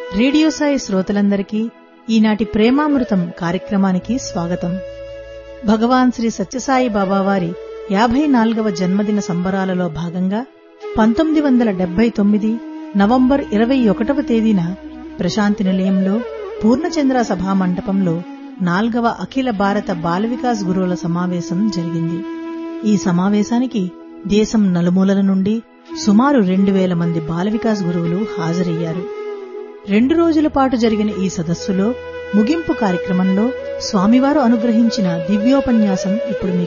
radio Sai శ్రోతలందరికీ ఈనాటి ప్రేమామృతం కార్యక్రమానికి స్వాగతం భగవాన్ శ్రీ సత్యసాయి బాబా వారి యాభై నాలుగవ జన్మదిన సంబరాలలో భాగంగా పంతొమ్మిది వందల డెబ్బై తొమ్మిది నవంబర్ ఇరవై ఒకటవ తేదీన ప్రశాంతి నిలయంలో పూర్ణచంద్ర సభా మంటపంలో నాల్గవ అఖిల భారత బాల వికాస్ గురువుల సమావేశం జరిగింది ఈ సమావేశానికి దేశం నలుమూలల నుండి సుమారు రెండు వేల మంది బాల వికాస్ గురువులు హాజరయ్యారు రెండు రోజుల పాటు జరిగిన ఈ సదస్సులో ముగింపు కార్యక్రమంలో స్వామివారు అనుగ్రహించిన దివ్యోపన్యాసం ఇప్పుడు మీకు